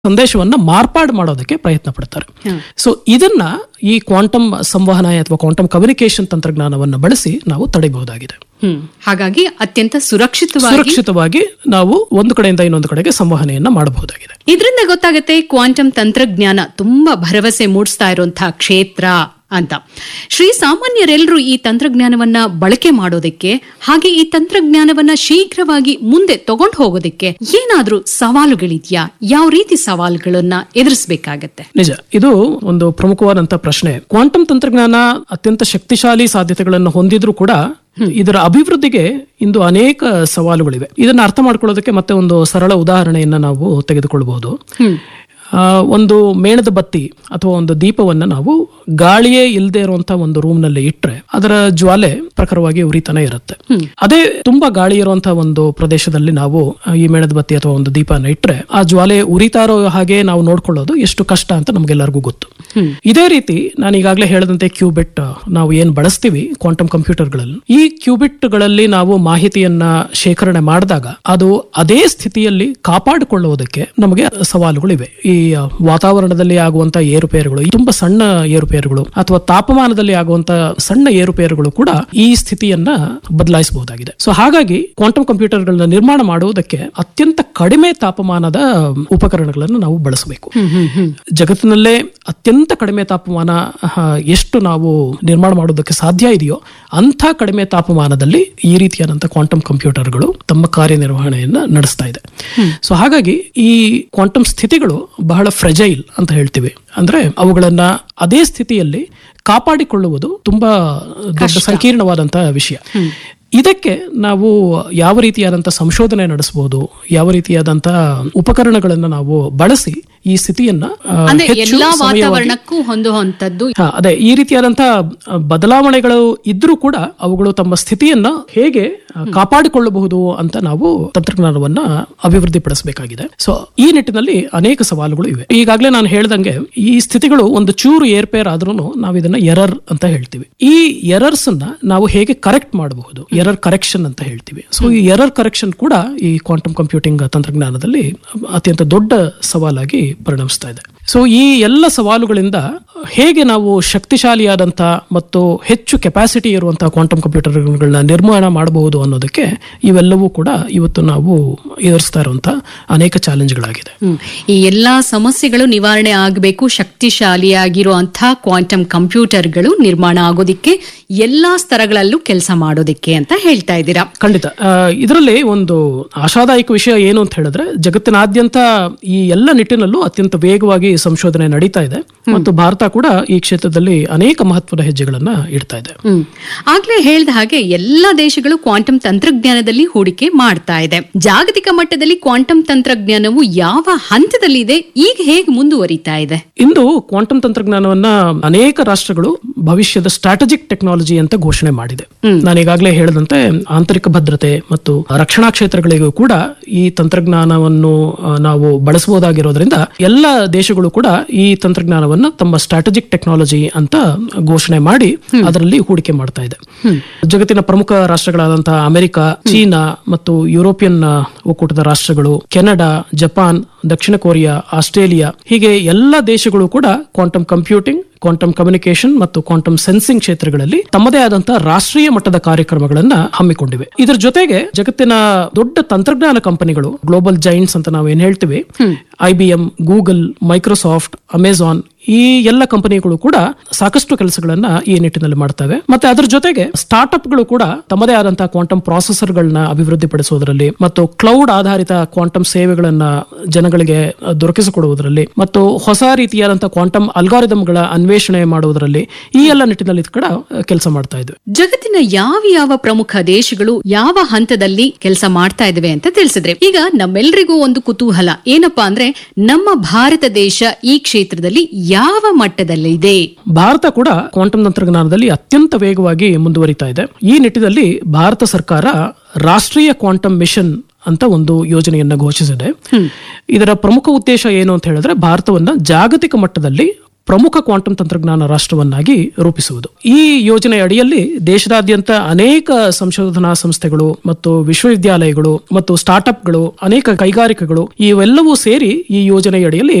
ಸಂದೇಶವನ್ನ ಮಾರ್ಪಾಡು ಮಾಡೋದಕ್ಕೆ ಪ್ರಯತ್ನ ಪಡ್ತಾರೆ ಸೊ ಇದನ್ನ ಈ ಕ್ವಾಂಟಮ್ ಸಂವಹನ ಅಥವಾ ಕ್ವಾಂಟಮ್ ಕಮ್ಯುನಿಕೇಶನ್ ತಂತ್ರಜ್ಞಾನವನ್ನು ಬಳಸಿ ನಾವು ತಡೆಯಬಹುದಾಗಿದೆ ಹ್ಮ್ ಹಾಗಾಗಿ ಅತ್ಯಂತ ಸುರಕ್ಷಿತವಾಗಿ ಸುರಕ್ಷಿತವಾಗಿ ನಾವು ಒಂದು ಕಡೆಯಿಂದ ಇನ್ನೊಂದು ಕಡೆಗೆ ಸಂವಹನೆಯನ್ನ ಮಾಡಬಹುದಾಗಿದೆ ಇದರಿಂದ ಗೊತ್ತಾಗುತ್ತೆ ಕ್ವಾಂಟಮ್ ತಂತ್ರಜ್ಞಾನ ತುಂಬಾ ಭರವಸೆ ಮೂಡಿಸ್ತಾ ಇರುವಂತಹ ಕ್ಷೇತ್ರ ಅಂತ ಶ್ರೀ ಸಾಮಾನ್ಯರೆಲ್ಲರೂ ಈ ತಂತ್ರಜ್ಞಾನವನ್ನ ಬಳಕೆ ಮಾಡೋದಕ್ಕೆ ಹಾಗೆ ಈ ತಂತ್ರಜ್ಞಾನವನ್ನ ಶೀಘ್ರವಾಗಿ ಮುಂದೆ ತಗೊಂಡು ಹೋಗೋದಕ್ಕೆ ಏನಾದ್ರೂ ಸವಾಲುಗಳಿದ್ಯಾ ಯಾವ ರೀತಿ ಸವಾಲುಗಳನ್ನ ಎದುರಿಸಬೇಕಾಗತ್ತೆ ನಿಜ ಇದು ಒಂದು ಪ್ರಮುಖವಾದಂತಹ ಪ್ರಶ್ನೆ ಕ್ವಾಂಟಮ್ ತಂತ್ರಜ್ಞಾನ ಅತ್ಯಂತ ಶಕ್ತಿಶಾಲಿ ಸಾಧ್ಯತೆಗಳನ್ನು ಹೊಂದಿದ್ರೂ ಕೂಡ ಇದರ ಅಭಿವೃದ್ಧಿಗೆ ಇಂದು ಅನೇಕ ಸವಾಲುಗಳಿವೆ ಇದನ್ನ ಅರ್ಥ ಮಾಡ್ಕೊಳ್ಳೋದಕ್ಕೆ ಮತ್ತೆ ಒಂದು ಸರಳ ಉದಾಹರಣೆಯನ್ನ ನಾವು ತೆಗೆದುಕೊಳ್ಬಹುದು ಆ, ಒಂದು ಮೇಣದ ಬತ್ತಿ ಅಥವಾ ಒಂದು ದೀಪವನ್ನ ನಾವು ಗಾಳಿಯೇ ಇಲ್ಲದೆ ಇರುವಂತಹ ಒಂದು ರೂಮ್ ನಲ್ಲಿ ಇಟ್ರೆ ಅದರ ಜ್ವಾಲೆ ಪ್ರಖರವಾಗಿ ಉರಿತಾನೆ ಇರುತ್ತೆ ಅದೇ ತುಂಬಾ ಗಾಳಿ ಇರುವಂತಹ ಒಂದು ಪ್ರದೇಶದಲ್ಲಿ ನಾವು ಆ, ಈ ಮೇಣದ ಬತ್ತಿ ಅಥವಾ ಒಂದು ದೀಪನ ಇಟ್ರೆ ಆ ಜ್ವಾಲೆ ಉರಿತಾ ಇರೋ ಹಾಗೆ ನಾವು ನೋಡ್ಕೊಳ್ಳೋದು ಎಷ್ಟು ಕಷ್ಟ ಅಂತ ನಮ್ಗೆಲ್ಲರಿಗೂ ಗೊತ್ತು ಇದೇ ರೀತಿ ನಾನು ಈಗಾಗಲೇ ಹೇಳದಂತೆ ಕ್ಯೂಬಿಟ್ ನಾವು ಏನ್ ಬಳಸ್ತೀವಿ ಕ್ವಾಂಟಮ್ ಕಂಪ್ಯೂಟರ್ಗಳಲ್ಲಿ ಈ ಕ್ಯೂಬಿಟ್ ಗಳಲ್ಲಿ ನಾವು ಮಾಹಿತಿಯನ್ನ ಶೇಖರಣೆ ಮಾಡಿದಾಗ ಅದು ಅದೇ ಸ್ಥಿತಿಯಲ್ಲಿ ಕಾಪಾಡಿಕೊಳ್ಳುವುದಕ್ಕೆ ನಮಗೆ ಸವಾಲುಗಳಿವೆ ಈ ವಾತಾವರಣದಲ್ಲಿ ಆಗುವಂತ ಏರುಪೇರುಗಳು ಈ ತುಂಬಾ ಸಣ್ಣ ಏರುಪೇರುಗಳು ಅಥವಾ ತಾಪಮಾನದಲ್ಲಿ ಆಗುವಂತ ಸಣ್ಣ ಏರುಪೇರುಗಳು ಕೂಡ ಈ ಸ್ಥಿತಿಯನ್ನ ಬದಲಾಯಿಸಬಹುದಾಗಿದೆ ಸೊ ಹಾಗಾಗಿ ಕ್ವಾಂಟಮ್ ಕಂಪ್ಯೂಟರ್ಗಳನ್ನ ನಿರ್ಮಾಣ ಮಾಡುವುದಕ್ಕೆ ಅತ್ಯಂತ ಕಡಿಮೆ ತಾಪಮಾನದ ಉಪಕರಣಗಳನ್ನು ನಾವು ಬಳಸಬೇಕು ಜಗತ್ತಿನಲ್ಲೇ ಅತ್ಯಂತ ಕಡಿಮೆ ತಾಪಮಾನ ಆ, ಎಷ್ಟು ನಾವು ನಿರ್ಮಾಣ ಮಾಡೋದಕ್ಕೆ ಸಾಧ್ಯ ಇದೆಯೋ ಅಂಥ ಕಡಿಮೆ ತಾಪಮಾನದಲ್ಲಿ ಈ ರೀತಿಯಾದಂಥ ಕ್ವಾಂಟಮ್ ಕಂಪ್ಯೂಟರ್ಗಳು ತಮ್ಮ ಕಾರ್ಯನಿರ್ವಹಣೆಯನ್ನ ನಡೆಸ್ತಾ ಇದೆ ಸೊ ಹಾಗಾಗಿ ಈ ಕ್ವಾಂಟಮ್ ಸ್ಥಿತಿಗಳು ಬಹಳ ಫ್ರೆಜೈಲ್ ಅಂತ ಹೇಳ್ತೀವಿ ಅಂದ್ರೆ ಅವುಗಳನ್ನ ಅದೇ ಸ್ಥಿತಿಯಲ್ಲಿ ಕಾಪಾಡಿಕೊಳ್ಳುವುದು ತುಂಬಾ ದೊಡ್ಡ ಸಂಕೀರ್ಣವಾದಂತಹ ವಿಷಯ ಇದಕ್ಕೆ ನಾವು ಯಾವ ರೀತಿಯಾದಂಥ ಸಂಶೋಧನೆ ನಡೆಸಬಹುದು ಯಾವ ರೀತಿಯಾದಂಥ ಉಪಕರಣಗಳನ್ನ ನಾವು ಬಳಸಿ ಈ ಸ್ಥಿತಿಯನ್ನ ಆ, ಅಂದ್ರೆ ಹೆಚ್ಚು ಎಲ್ಲಾ ಸಮಯವಾಗಿ- ವಾತಾವರಣಕ್ಕೂ ಹೊಂದುವಂತದ್ದು ಹಾ, ಅದೇ ಈ ರೀತಿಯಾದಂತಹ ಬದಲಾವಣೆಗಳು ಇದ್ರೂ ಕೂಡ ಅವುಗಳು ತಮ್ಮ ಸ್ಥಿತಿಯನ್ನ ಹೇಗೆ ಆ, ಕಾಪಾಡಿಕೊಳ್ಳಬಹುದು ಅಂತ ನಾವು ತಂತ್ರಜ್ಞಾನವನ್ನ ಅಭಿವೃದ್ಧಿಪಡಿಸಬೇಕಾಗಿದೆ ಸೊ ಈ ನಿಟ್ಟಿನಲ್ಲಿ ಅನೇಕ ಸವಾಲುಗಳು ಇವೆ ಈಗಾಗಲೇ ನಾನು ಹೇಳ್ದಂಗೆ ಈ ಸ್ಥಿತಿಗಳು ಒಂದು ಚೂರು ಏರ್ಪೇರ್ ಆದ್ರೂ ನಾವು ಇದನ್ನ ಎರರ್ ಅಂತ ಹೇಳ್ತೀವಿ ಈ ಎರರ್ಸ್ ಅನ್ನ ನಾವು ಹೇಗೆ ಕರೆಕ್ಟ್ ಮಾಡಬಹುದು ಎರರ್ ಕರೆಕ್ಷನ್ ಅಂತ ಹೇಳ್ತೀವಿ ಸೊ ಈ ಎರರ್ ಕರೆಕ್ಷನ್ ಕೂಡ ಈ ಕ್ವಾಂಟಮ್ ಕಂಪ್ಯೂಟಿಂಗ್ ತಂತ್ರಜ್ಞಾನದಲ್ಲಿ ಅತ್ಯಂತ ದೊಡ್ಡ ಸವಾಲಾಗಿ ಪರಿಣಮಿಸ್ತಾ ಇದೆ ಸೊ ಈ ಎಲ್ಲ ಸವಾಲುಗಳಿಂದ ಹೇಗೆ ನಾವು ಶಕ್ತಿಶಾಲಿಯಾದಂಥ ಮತ್ತು ಹೆಚ್ಚು ಕೆಪಾಸಿಟಿ ಇರುವಂತಹ ಕ್ವಾಂಟಮ್ ಕಂಪ್ಯೂಟರ್ಗಳನ್ನ ನಿರ್ಮಾಣ ಮಾಡಬಹುದು ಅನ್ನೋದಕ್ಕೆ ಇವೆಲ್ಲವೂ ಕೂಡ ಇವತ್ತು ನಾವು ಎದುರಿಸ್ತಾ ಇರುವಂತಹ ಅನೇಕ ಚಾಲೆಂಜ್ಗಳಾಗಿದೆ ಹ್ಮ್. ಈ ಎಲ್ಲಾ ಸಮಸ್ಯೆಗಳು ನಿವಾರಣೆ ಆಗಬೇಕು ಶಕ್ತಿಶಾಲಿಯಾಗಿರುವಂತಹ ಕ್ವಾಂಟಮ್ ಕಂಪ್ಯೂಟರ್ಗಳು ನಿರ್ಮಾಣ ಆಗೋದಿಕ್ಕೆ ಎಲ್ಲಾ ಸ್ತರಗಳಲ್ಲೂ ಕೆಲಸ ಮಾಡೋದಿಕ್ಕೆ ಅಂತ ಹೇಳ್ತಾ ಇದ್ದೀರಾ ಖಂಡಿತ ಇದರಲ್ಲಿ ಒಂದು ಆಶಾದಾಯಕ ವಿಷಯ ಏನು ಅಂತ ಹೇಳಿದ್ರೆ ಜಗತ್ತಿನಾದ್ಯಂತ ಈ ಎಲ್ಲ ನಿಟ್ಟಿನಲ್ಲೂ ಅತ್ಯಂತ ವೇಗವಾಗಿ ಸಂಶೋಧನೆ ನಡೀತಾ ಇದೆ ಮತ್ತು ಭಾರತ ಕೂಡ ಈ ಕ್ಷೇತ್ರದಲ್ಲಿ ಅನೇಕ ಮಹತ್ವದ ಹೆಜ್ಜೆಗಳನ್ನ ಇಡ್ತಾ ಇದೆ ಹ್ಮ್ ಆಗ್ಲೇ ಹೇಳ್ದ ಹಾಗೆ ಎಲ್ಲಾ ದೇಶಗಳು ಕ್ವಾಂಟಮ್ ತಂತ್ರಜ್ಞಾನದಲ್ಲಿ ಹೂಡಿಕೆ ಮಾಡ್ತಾ ಇದೆ ಜಾಗತಿಕ ಮಟ್ಟದಲ್ಲಿ ಕ್ವಾಂಟಮ್ ತಂತ್ರಜ್ಞಾನವು ಯಾವ ಹಂತದಲ್ಲಿದೆ ಈಗ ಹೇಗೆ ಮುಂದುವರಿತಾ ಇದೆ ಇಂದು ಕ್ವಾಂಟಮ್ ತಂತ್ರಜ್ಞಾನವನ್ನ ಅನೇಕ ರಾಷ್ಟ್ರಗಳು ಭವಿಷ್ಯದ ಸ್ಟ್ರಾಟಜಿಕ್ ಟೆಕ್ನಾಲಜಿ ಅಂತ ಘೋಷಣೆ ಮಾಡಿದೆ ನಾನು ಈಗಾಗಲೇ ಹೇಳಿದಂತೆ ಆಂತರಿಕ ಭದ್ರತೆ ಮತ್ತು ರಕ್ಷಣಾ ಕ್ಷೇತ್ರಗಳಿಗೂ ಕೂಡ ಈ ತಂತ್ರಜ್ಞಾನವನ್ನು ಆ, ನಾವು ಬಳಸಬಹುದಾಗಿರೋದ್ರಿಂದ ಎಲ್ಲ ದೇಶಗಳು ಕೂಡ ಈ ತಂತ್ರಜ್ಞಾನವನ್ನ ತಮ್ಮ ಸ್ಟ್ರಾಟಜಿಕ್ ಟೆಕ್ನಾಲಜಿ ಅಂತ ಘೋಷಣೆ ಮಾಡಿ ಅದರಲ್ಲಿ ಹೂಡಿಕೆ ಮಾಡ್ತಾ ಇದೆ ಜಗತ್ತಿನ ಪ್ರಮುಖ ರಾಷ್ಟ್ರಗಳಾದಂತಹ ಅಮೆರಿಕ ಚೀನಾ ಮತ್ತು ಯುರೋಪಿಯನ್ ಆ, ಒಕ್ಕೂಟದ ರಾಷ್ಟ್ರಗಳು ಕೆನಡಾ ಜಪಾನ್ ದಕ್ಷಿಣ ಕೊರಿಯಾ ಆಸ್ಟ್ರೇಲಿಯಾ ಹೀಗೆ ಎಲ್ಲ ದೇಶಗಳು ಕೂಡ ಕ್ವಾಂಟಮ್ ಕಂಪ್ಯೂಟಿಂಗ್ ಕ್ವಾಂಟಮ್ ಕಮ್ಯುನಿಕೇಶನ್ ಮತ್ತು ಕ್ವಾಂಟಮ್ ಸೆನ್ಸಿಂಗ್ ಕ್ಷೇತ್ರಗಳಲ್ಲಿ ತಮ್ಮದೇ ಆದಂತಹ ರಾಷ್ಟ್ರೀಯ ಮಟ್ಟದ ಕಾರ್ಯಕ್ರಮಗಳನ್ನ ಹಮ್ಮಿಕೊಂಡಿವೆ ಇದರ ಜೊತೆಗೆ ಜಗತ್ತಿನ ದೊಡ್ಡ ತಂತ್ರಜ್ಞಾನ ಕಂಪನಿಗಳು ಗ್ಲೋಬಲ್ ಜೈಂಟ್ಸ್ ಅಂತ ನಾವು ಏನ್ ಹೇಳ್ತೀವಿ I B M Google Microsoft Amazon ಈ ಎಲ್ಲ ಕಂಪನಿಗಳು ಕೂಡ ಸಾಕಷ್ಟು ಕೆಲಸಗಳನ್ನ ಈ ನಿಟ್ಟಿನಲ್ಲಿ ಮಾಡ್ತವೆ ಮತ್ತೆ ಅದರ ಜೊತೆಗೆ ಸ್ಟಾರ್ಟ್ಅಪ್ಗಳು ಕೂಡ ತಮ್ಮದೇ ಆದಂತಹ ಕ್ವಾಂಟಮ್ ಪ್ರಾಸೆಸರ್ಗಳನ್ನ ಅಭಿವೃದ್ಧಿಪಡಿಸುವುದರಲ್ಲಿ ಮತ್ತು ಕ್ಲೌಡ್ ಆಧಾರಿತ ಕ್ವಾಂಟಮ್ ಸೇವೆಗಳನ್ನ ಜನಗಳಿಗೆ ಅಹ್, ದೊರಕಿಸಿಕೊಡುವುದರಲ್ಲಿ ಮತ್ತು ಹೊಸ ರೀತಿಯಾದಂತಹ ಕ್ವಾಂಟಮ್ ಅಲ್ಗಾರಿದಮ್ಗಳ ಅನ್ವೇಷಣೆ ಮಾಡುವುದರಲ್ಲಿ ಈ ಎಲ್ಲ ನಿಟ್ಟಿನಲ್ಲಿ ಕೂಡ ಕೆಲಸ ಮಾಡ್ತಾ ಇದ್ವಿ ಜಗತ್ತಿನ ಯಾವ ಯಾವ ಪ್ರಮುಖ ದೇಶಗಳು ಯಾವ ಹಂತದಲ್ಲಿ ಕೆಲಸ ಮಾಡ್ತಾ ಇದಾವೆ ಅಂತ ತಿಳಿಸಿದ್ರೆ ಈಗ ನಮ್ಮೆಲ್ಲರಿಗೂ ಒಂದು ಕುತೂಹಲ ಏನಪ್ಪಾ ಅಂದ್ರೆ ನಮ್ಮ ಭಾರತ ದೇಶ ಈ ಕ್ಷೇತ್ರದಲ್ಲಿ ಯಾವ ಮಟ್ಟದಲ್ಲಿದೆ ಭಾರತ ಕೂಡ ಕ್ವಾಂಟಮ್ ತಂತ್ರಜ್ಞಾನದಲ್ಲಿ ಅತ್ಯಂತ ವೇಗವಾಗಿ ಮುಂದುವರಿತಾ ಇದೆ ಈ ನಿಟ್ಟಿನಲ್ಲಿ ಭಾರತ ಸರ್ಕಾರ ರಾಷ್ಟ್ರೀಯ ಕ್ವಾಂಟಮ್ ಮಿಷನ್ ಅಂತ ಒಂದು ಯೋಜನೆಯನ್ನ ಘೋಷಿಸಿದೆ ಇದರ ಪ್ರಮುಖ ಉದ್ದೇಶ ಏನು ಅಂತ ಹೇಳಿದ್ರೆ ಭಾರತವನ್ನ ಜಾಗತಿಕ ಮಟ್ಟದಲ್ಲಿ ಪ್ರಮುಖ ಕ್ವಾಂಟಮ್ ತಂತ್ರಜ್ಞಾನ ರಾಷ್ಟ್ರವನ್ನಾಗಿ ರೂಪಿಸುವುದು ಈ ಯೋಜನೆ ಅಡಿಯಲ್ಲಿ ದೇಶದಾದ್ಯಂತ ಅನೇಕ ಸಂಶೋಧನಾ ಸಂಸ್ಥೆಗಳು ಮತ್ತು ವಿಶ್ವವಿದ್ಯಾಲಯಗಳು ಮತ್ತು ಸ್ಟಾರ್ಟ್ಅಪ್ಗಳು ಅನೇಕ ಕೈಗಾರಿಕೆಗಳು ಇವೆಲ್ಲವೂ ಸೇರಿ ಈ ಯೋಜನೆ ಅಡಿಯಲ್ಲಿ